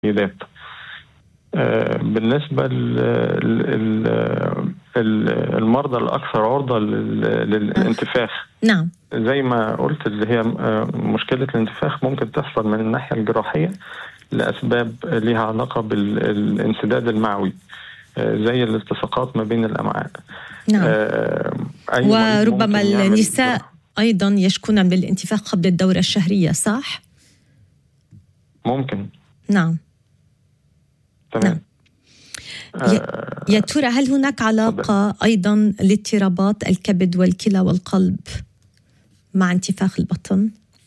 السيدات بالنسبة للمرضى الأكثر عرضة للانتفاخ نعم زي ما قلت اللي هي مشكلة الانتفاخ ممكن تحصل من الناحية الجراحية لأسباب لها علاقة بالانسداد المعوي زي الالتصاقات ما بين الأمعاء نعم وربما النساء أيضا يشكون من الانتفاخ قبل الدورة الشهرية صح؟ ممكن نعم تمام نعم. يا, يا ترى هل هناك علاقة أيضا لاضطرابات الكبد والكلى والقلب مع انتفاخ البطن؟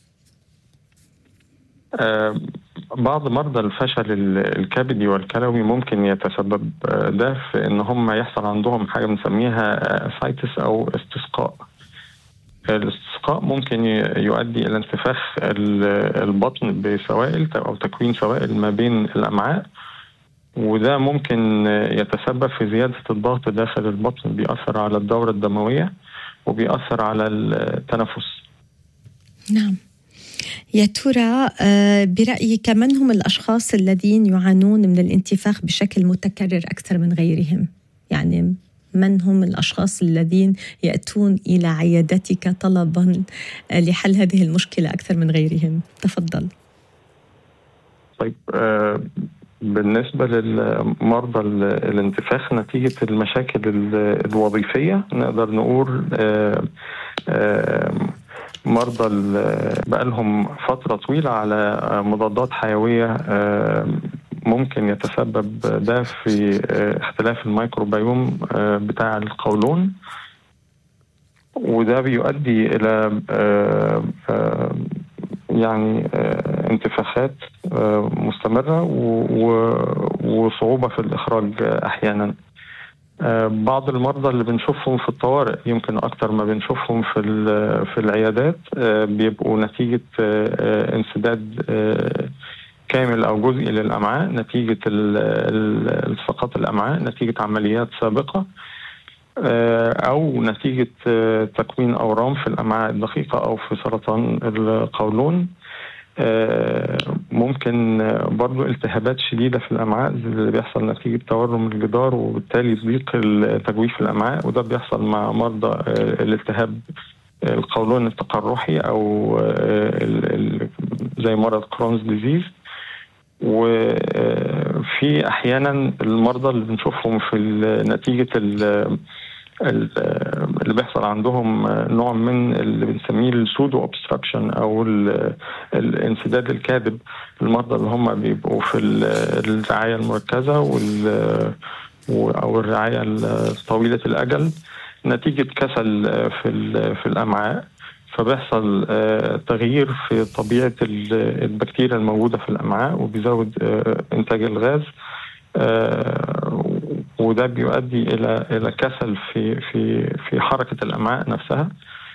آه بعض مرضى الفشل الكبدي والكلوي ممكن يتسبب ده في ان هم يحصل عندهم حاجه بنسميها سايتس او استسقاء الاستسقاء ممكن يؤدي الى انتفاخ البطن بسوائل او تكوين سوائل ما بين الامعاء وده ممكن يتسبب في زياده الضغط داخل البطن بيأثر على الدوره الدمويه وبيأثر على التنفس نعم يا ترى برأيك من هم الأشخاص الذين يعانون من الانتفاخ بشكل متكرر أكثر من غيرهم؟ يعني من هم الأشخاص الذين يأتون إلى عيادتك طلبا لحل هذه المشكلة أكثر من غيرهم؟ تفضل طيب آه بالنسبة للمرضى الانتفاخ نتيجة المشاكل الوظيفية نقدر نقول آه آه مرضى بقالهم فترة طويلة على مضادات حيوية ممكن يتسبب ده في اختلاف الميكروبيوم بتاع القولون وده بيؤدي إلى يعني انتفاخات مستمرة وصعوبة في الإخراج أحيانا بعض المرضى اللي بنشوفهم في الطوارئ يمكن اكتر ما بنشوفهم في في العيادات بيبقوا نتيجه انسداد كامل او جزئي للامعاء نتيجه التصاقات الامعاء نتيجه عمليات سابقه او نتيجه تكوين اورام في الامعاء الدقيقه او في سرطان القولون ممكن برضو التهابات شديدة في الأمعاء اللي بيحصل نتيجة تورم الجدار وبالتالي ضيق تجويف الأمعاء وده بيحصل مع مرضى الالتهاب القولون التقرحي أو زي مرض كرونز ديزيز وفي أحيانا المرضى اللي بنشوفهم في نتيجة اللي بيحصل عندهم نوع من اللي بنسميه السودو اوبستراكشن او الانسداد الكاذب المرضى اللي هم بيبقوا في الرعايه المركزه وال او الرعايه طويله الاجل نتيجه كسل في في الامعاء فبيحصل تغيير في طبيعه البكتيريا الموجوده في الامعاء وبيزود انتاج الغاز وده بيؤدي الى الى كسل في في في حركه الامعاء نفسها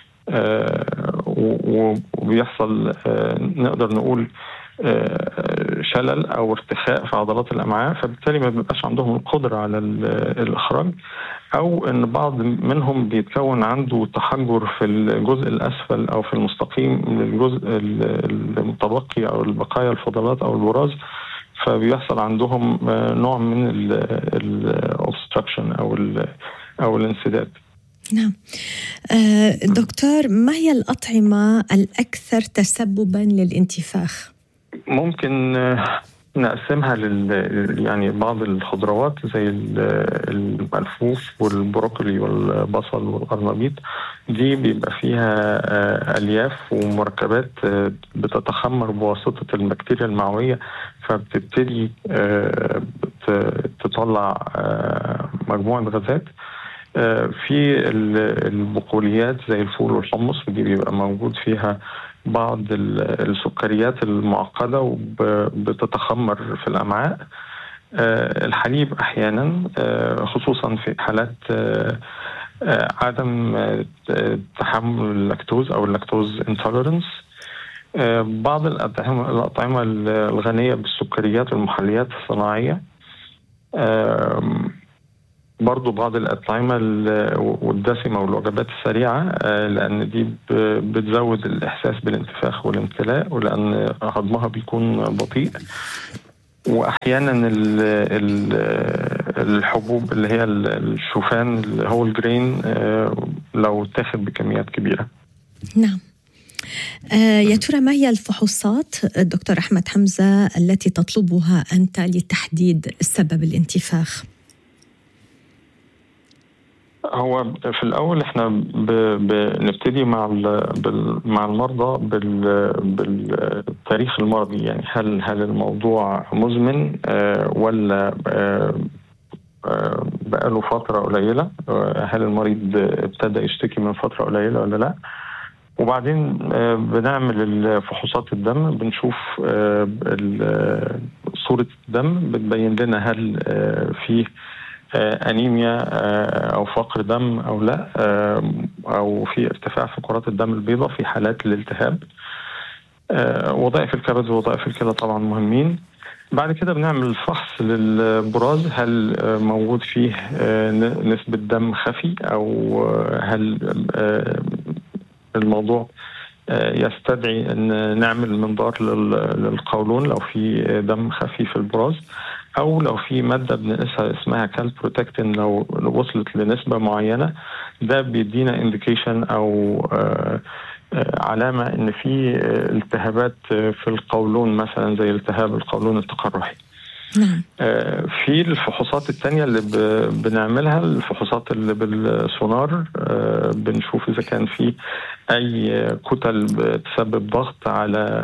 وبيحصل نقدر نقول شلل او ارتخاء في عضلات الامعاء فبالتالي ما بيبقاش عندهم القدره على الاخراج او ان بعض منهم بيتكون عنده تحجر في الجزء الاسفل او في المستقيم من الجزء المتبقي او البقايا الفضلات او البراز فبيحصل عندهم نوع من الاوبستراكشن او او الانسداد نعم دكتور ما هي الأطعمة الأكثر تسببا للانتفاخ؟ ممكن نقسمها لل يعني بعض الخضروات زي الملفوف والبروكلي والبصل والقرنبيط دي بيبقى فيها الياف ومركبات بتتخمر بواسطه البكتيريا المعويه فبتبتدي تطلع مجموعه غازات في البقوليات زي الفول والحمص ودي بيبقى موجود فيها بعض السكريات المعقدة وبتتخمر في الأمعاء الحليب أحيانا خصوصا في حالات عدم تحمل اللاكتوز أو اللاكتوز انتولرنس بعض الأطعمة, الأطعمة الغنية بالسكريات والمحليات الصناعية برضو بعض الأطعمة والدسمة والوجبات السريعة لأن دي بتزود الإحساس بالانتفاخ والامتلاء ولأن هضمها بيكون بطيء واحيانا ال ال الحبوب اللي هي الشوفان اللي هو الجرين لو اتاخد بكميات كبيره نعم آه يا ترى ما هي الفحوصات دكتور احمد حمزه التي تطلبها انت لتحديد سبب الانتفاخ؟ هو في الاول احنا بنبتدي مع مع المرضى بالتاريخ المرضي يعني هل هل الموضوع مزمن ولا بقاله فترة قليلة هل المريض ابتدى يشتكي من فترة قليلة ولا لا وبعدين بنعمل فحوصات الدم بنشوف صورة الدم بتبين لنا هل في انيميا او فقر دم او لا او في ارتفاع في كرات الدم البيضاء في حالات الالتهاب وظائف الكبد ووظائف الكلى طبعا مهمين بعد كده بنعمل فحص للبراز هل موجود فيه نسبة دم خفي أو هل الموضوع يستدعي أن نعمل منظار للقولون لو في دم خفي في البراز او لو في ماده بنقيسها اسمها كال بروتكتين لو وصلت لنسبه معينه ده بيدينا انديكيشن او آآ آآ علامه ان في التهابات في القولون مثلا زي التهاب القولون التقرحي نعم. في الفحوصات التانية اللي بنعملها الفحوصات اللي بالسونار بنشوف إذا كان في أي كتل بتسبب ضغط على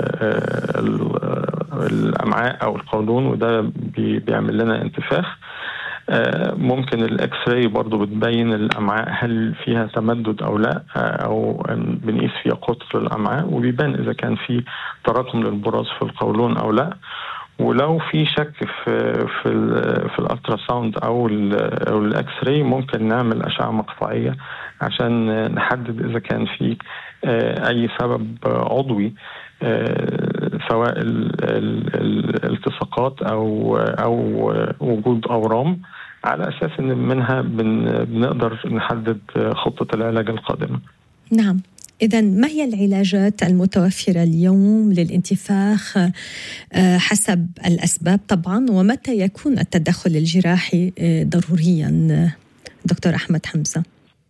الأمعاء أو القولون وده بيعمل لنا انتفاخ ممكن الاكس راي برضه بتبين الامعاء هل فيها تمدد او لا او بنقيس فيها قطر الامعاء وبيبان اذا كان في تراكم للبراز في القولون او لا ولو في شك في في في الالترا ساوند او او الاكس راي ممكن نعمل اشعه مقطعيه عشان نحدد اذا كان في اي سبب عضوي سواء الالتصاقات او او وجود اورام على اساس ان منها بنقدر نحدد خطه العلاج القادمه. نعم إذا ما هي العلاجات المتوفرة اليوم للانتفاخ حسب الأسباب طبعا ومتى يكون التدخل الجراحي ضروريا دكتور أحمد حمزة؟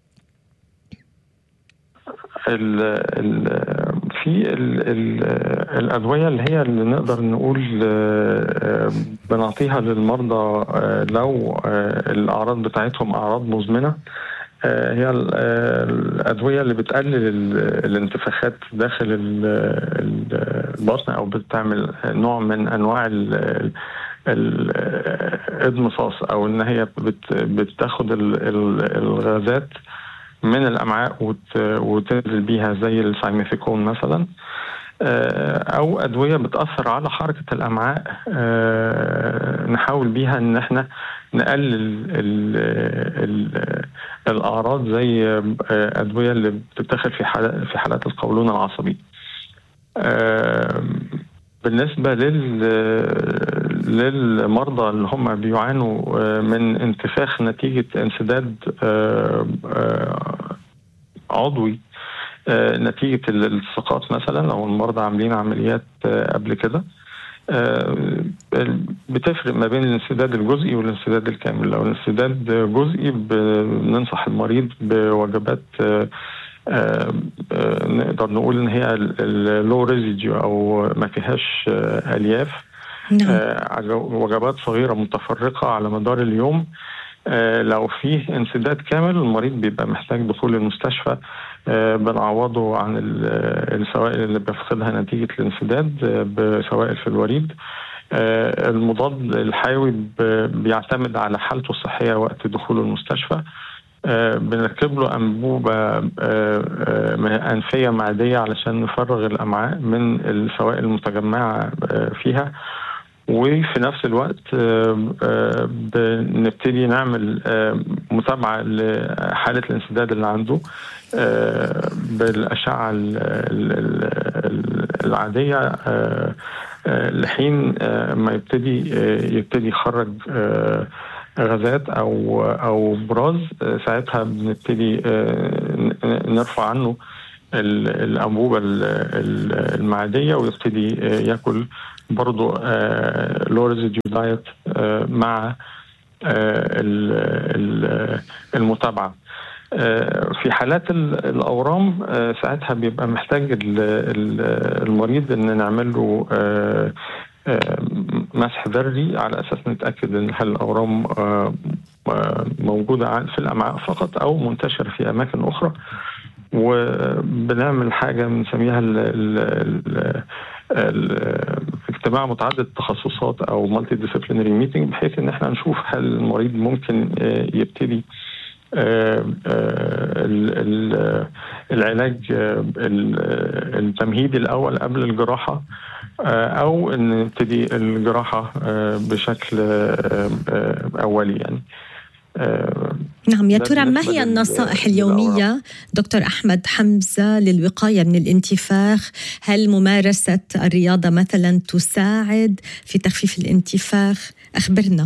ال ال في ال ال الادويه اللي هي اللي نقدر نقول بنعطيها للمرضى لو الاعراض بتاعتهم اعراض مزمنه هي الادويه اللي بتقلل الانتفاخات داخل البطن او بتعمل نوع من انواع الادمصاص او ان هي بتاخد الغازات من الامعاء وتنزل بيها زي السايميثيكون مثلا او ادويه بتاثر على حركه الامعاء نحاول بيها ان احنا نقلل ال ال الاعراض زي ادويه اللي بتتاخد في حالات في حالات القولون العصبي بالنسبة لل للمرضى اللي هم بيعانوا من انتفاخ نتيجة انسداد عضوي نتيجة الالتصاقات مثلا لو المرضى عاملين عمليات قبل كده بتفرق ما بين الانسداد الجزئي والانسداد الكامل لو الانسداد جزئي بننصح المريض بوجبات آه آه نقدر نقول ان هي اللو ريزيديو او ما فيهاش آه الياف نعم. وجبات صغيره متفرقه على مدار اليوم لو فيه انسداد كامل المريض بيبقى محتاج دخول المستشفى بنعوضه عن السوائل اللي بيفقدها نتيجه الانسداد بسوائل في الوريد المضاد الحيوي بيعتمد على حالته الصحيه وقت دخوله المستشفى آه بنركب له انبوبه آه آه انفيه معديه علشان نفرغ الامعاء من السوائل المتجمعه فيها وفي نفس الوقت بنبتدي نعمل متابعه لحاله الانسداد اللي عنده بالاشعه العاديه لحين ما يبتدي يبتدي يخرج غازات او او براز ساعتها بنبتدي نرفع عنه الانبوبه المعديه ويبتدي ياكل برضه لو ريزيديو دايت مع المتابعه في حالات الاورام ساعتها بيبقى محتاج المريض ان نعمل له مسح ذري على اساس نتاكد ان هل الاورام موجوده في الامعاء فقط او منتشره في اماكن اخرى وبنعمل حاجه بنسميها اجتماع متعدد التخصصات او مالتي ديسيبلينري ميتنج بحيث ان احنا نشوف هل المريض ممكن يبتدي العلاج التمهيدي الاول قبل الجراحه او ان نبتدي الجراحه بشكل اولي يعني نعم يا ترى ما هي النصائح اليومية دكتور أحمد حمزة للوقاية من الانتفاخ هل ممارسة الرياضة مثلا تساعد في تخفيف الانتفاخ أخبرنا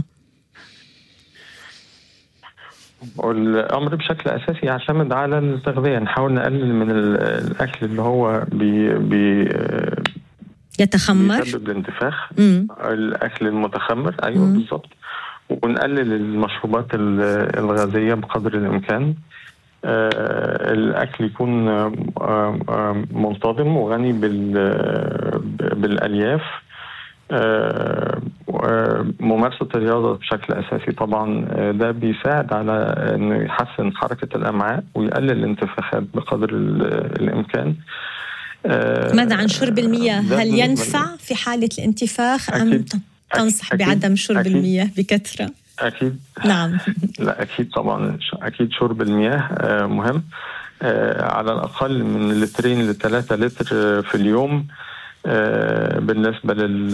الامر بشكل اساسي يعتمد على التغذيه نحاول نقلل من الاكل اللي هو بي بي يتخمر بيسبب الانتفاخ مم. الاكل المتخمر ايوه بالظبط ونقلل المشروبات الغازيه بقدر الامكان آه الاكل يكون آه منتظم وغني بالالياف آه ممارسة الرياضة بشكل أساسي طبعا ده بيساعد على أنه يحسن حركة الأمعاء ويقلل الانتفاخات بقدر الإمكان ماذا عن شرب المياه؟ هل ينفع في حالة الانتفاخ أم تنصح أكيد بعدم شرب أكيد المياه بكثرة؟ أكيد نعم لا أكيد طبعا أكيد شرب المياه مهم على الأقل من لترين لثلاثة لتر في اليوم بالنسبة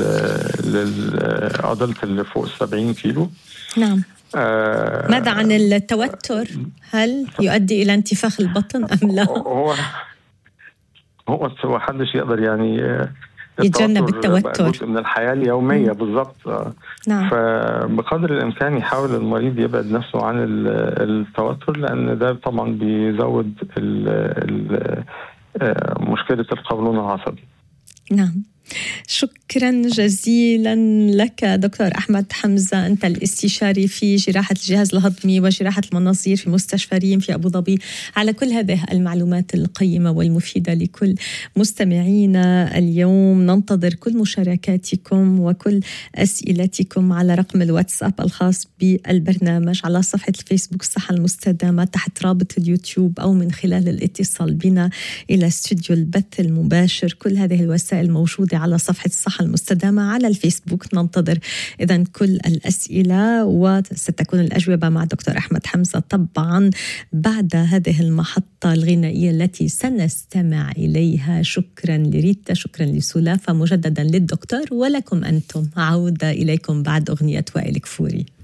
للأدلت اللي فوق 70 كيلو نعم ماذا عن التوتر؟ هل يؤدي إلى انتفاخ البطن أم لا؟ هو هو هو حدش يقدر يعني يتجنب التوتر جزء من الحياه اليوميه بالضبط نعم. فبقدر الامكان يحاول المريض يبعد نفسه عن التوتر لان ده طبعا بيزود ال ال مشكله القولون العصبي نعم شكرا جزيلا لك دكتور احمد حمزه انت الاستشاري في جراحه الجهاز الهضمي وجراحه المناظير في مستشفى ريم في ابو ظبي على كل هذه المعلومات القيمه والمفيده لكل مستمعينا اليوم ننتظر كل مشاركاتكم وكل اسئلتكم على رقم الواتساب الخاص بالبرنامج على صفحه الفيسبوك الصحه المستدامه تحت رابط اليوتيوب او من خلال الاتصال بنا الى استوديو البث المباشر كل هذه الوسائل موجوده على صفحة الصحة المستدامة على الفيسبوك ننتظر إذا كل الأسئلة وستكون الأجوبة مع دكتور أحمد حمزة طبعا بعد هذه المحطة الغنائية التي سنستمع إليها شكرا لريتا شكرا لسلافة مجددا للدكتور ولكم أنتم عودة إليكم بعد أغنية وائل كفوري